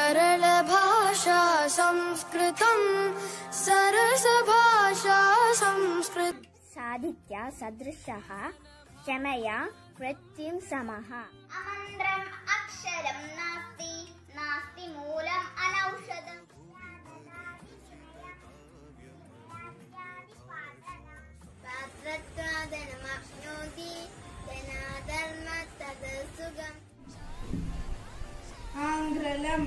सरलभाषा संस्कृतं सरसभाषा संस्कृत സാധിക്യ സദൃശ ക്ഷമയാ കൃത്യം സമഃ അമന്ത്രം അക്ഷരം നാസ്തി നാസ്തി മൂലം അനൗഷധം പാത്രത്വാദനമപ്നോതി ജനാധർമ്മ തദസുഖം आङ्ग्रलम्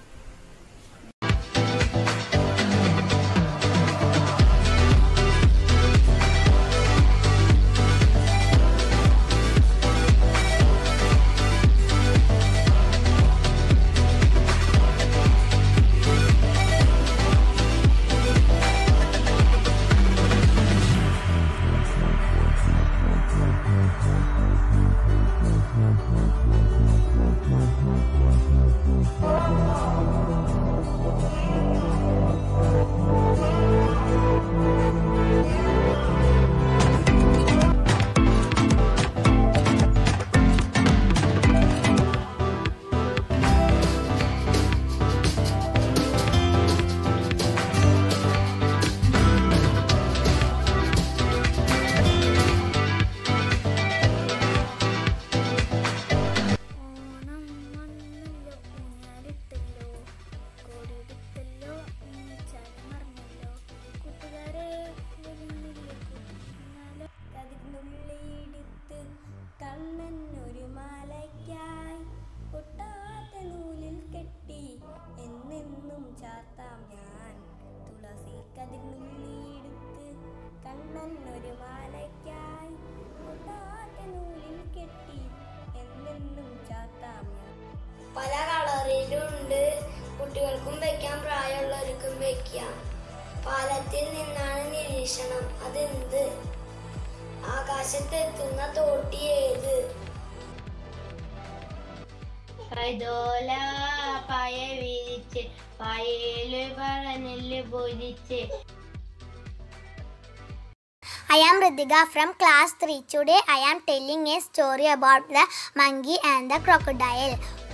ഓണം വന്നല്ലോ ഊഞ്ഞാലിട്ടല്ലോ കോടിയെടുത്തല്ലോ ഉണ്ണിച്ചാലി മറിഞ്ഞല്ലോ കൂട്ടുകാരെ വരുന്നില്ലേ കുഞ്ഞാലോ കതിർന്നുള്ളിയെടുത്ത് കണ്ണൻ ഒരു മാലയ്ക്കായി പൊട്ടാത്ത നൂലിൽ കെട്ടി എന്നെന്നും ചാത്താം ഞാൻ തുളസി കതിർന്നുള്ളിയെടുത്ത് കണ്ണൻ ഒരു മാലയ്ക്കായി പൊട്ടാത്ത നൂലിൽ കെട്ടി എന്നെന്നും ചാത്താം ഞാൻ പല കളറിലുണ്ട് കുട്ടികൾക്കും വെക്കാം പ്രായമുള്ളവർക്കും വെക്കാം പാലത്തിൽ നിന്നാണ് നിരീക്ഷണം അതെന്ത് ആകാശത്തെത്തുന്ന തോട്ടി ഏത് കൈതോല പായ വിരിച്ച് പായയില് പറഞ്ഞില് പൊരിച്ച് I am Ritika from class 3. Today I am telling a story about the monkey and the crocodile.